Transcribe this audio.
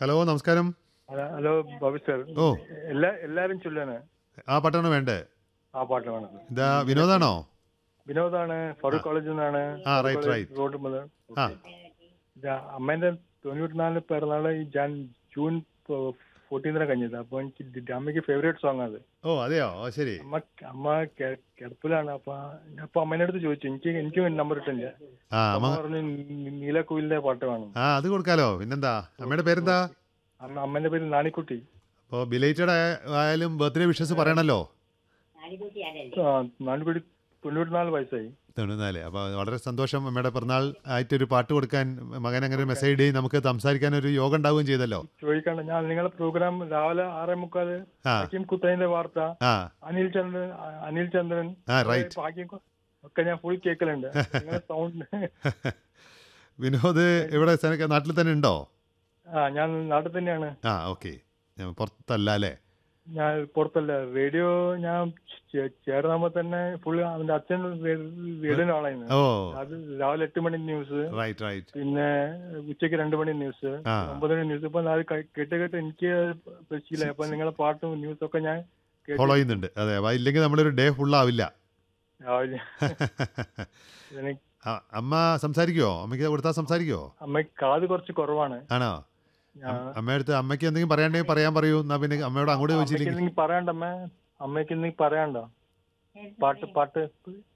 Hello നമസ്കാരം hello hello Babu sir ഓ എല്ലാ എല്ലാരും ചൊല്ലാണ് ആ പാട്ടാണ് വേണ്ടേ ആ പാട്ട് വേണത് ഇതാ വിനോദാണോ വിനോദാണ് ഫറൂഖ് കോളേജിൽ നിന്നാണ് ആ, right, right. റോഡ് മുതൽ ആ അമ്മേന്റെ തൊണ്ണൂറ്റിനാല് പിറന്നാള് ഈ ജാൻ ജൂൺ ഫോർട്ടീനിനാണ് കഴിഞ്ഞത് അപ്പൊ എനിക്ക് ഡി- അമ്മയ്ക്ക് ഫേവറേറ്റ് സോങ് അത് ഓ അതെയോ ഓ ശരി അമ്മ അമ്മ കെ- കിടപ്പിലാണ് അപ്പൊ ഞാൻ അപ്പൊ അമ്മേന്റെ അടുത്ത് ചോദിച്ചു എനിക്ക് എനിക്കും നമ്പർ ഇട്ടില്ല ആ അമ്മ അമ്മ പറഞ്ഞു "നീ- നീലക്കുയിലിന്റെ പാട്ട് വേണം ആ അത് കൊടുക്കാലോ പിന്നെന്താ അമ്മയുടെ പേരെന്താ അമ്മ അമ്മേന്റെ പേര് നാണിക്കുട്ടി അപ്പോൾ ബിലേറ്റഡ് ആയാലും ബർത്ത്ഡേ വിഷസ് പറയണല്ലോ ആ നാണിക്കുട്ടി തൊണ്ണൂറ്റിനാല് വയസ്സായി തൊണ്ണൂന്നാല് അപ്പോൾ വളരെ സന്തോഷം അമ്മയുടെ പിറന്നാൾ ആയിട്ടൊരു പാട്ട് കൊടുക്കാൻ മകൻ അങ്ങനെ ഒരു മെസ്സേജ് ഇടുകയും നമുക്ക് സംസാരിക്കാൻ ഒരു യോഗം ഉണ്ടാവുകയും ചെയ്തല്ലോ ചോദിക്കണ്ട ഞാൻ നിങ്ങളെ പ്രോഗ്രാം രാവിലെ ആറേ മുക്കാല് ആ ഹക്കീം കുത്തൈന്റെ വാർത്ത ആ അനിൽ ചന്ദ്രൻ അനിൽ ചന്ദ്രൻ ആ റൈറ്റ് ഭാഗ്യം കൊ- ഒക്കെ ഞാൻ ഫുൾ കേൾക്കലുണ്ട് നിങ്ങളെ സൗണ്ട് വിനോദ് ഇവിടെ സ്ഥലത്ത് നാട്ടിൽ തന്നെ ഉണ്ടോ ആ ഞാൻ നാട്ടിൽ തന്നെയാണ് ആ ഓക്കെ പുറത്തല്ല അല്ലേ ഞാൻ പുറത്തല്ല റേഡിയോ ഞാൻ ചേ- ചേർന്നാകുമ്പോ തന്നെ ഫുൾ അവന്റെ അച്ഛൻ റേഡിയോ ആളായിരുന്നു ഓ അത് രാവിലെ എട്ട് മണി ന്യൂസ് റൈറ്റ് റൈറ്റ് പിന്നെ ഉച്ചയ്ക്ക് രണ്ട് മണി ന്യൂസ് ആ. ഒമ്പത് മണി ന്യൂസ് ഇപ്പൊ അത് ക- കേട്ട് കേട്ട് എനിക്ക് ശീലമായി അപ്പൊ നിങ്ങളെ പാട്ടും ന്യൂസും ഒക്കെ ഞാൻ കേട്ട് ഫോളോ ചെയ്യുന്നുണ്ട് അതെ അപ്പോൾ ഇല്ലെങ്കിൽ നമ്മളൊരു ഡേ ഫുൾ ആവില്ല രാവിലെ എനിക്ക് ആ, അമ്മ സംസാരിക്കുവോ അമ്മയ്ക്ക് കൊടുത്താൽ സംസാരിക്കുവോ അമ്മയ്ക്ക് കാത് കുറച്ച് കുറവാണ് ആണോ ഞാൻ അമ്മയടുത്ത് അമ്മയ്ക്ക് എന്തെങ്കിലും പറയാണ്ടെങ്കിൽ പറയാൻ പറയൂ എന്നാ പിന്നെ അമ്മയോട് അങ്ങോട്ട് അമ്മയ്ക്ക് ചോദിച്ചില്ലെങ്കിൽ എന്തെങ്കിലും പറയാണ്ടമ്മേ അമ്മയ്ക്ക് എന്തെങ്കിലും പറയാണ്ടോ പാട്ട് പാട്ട്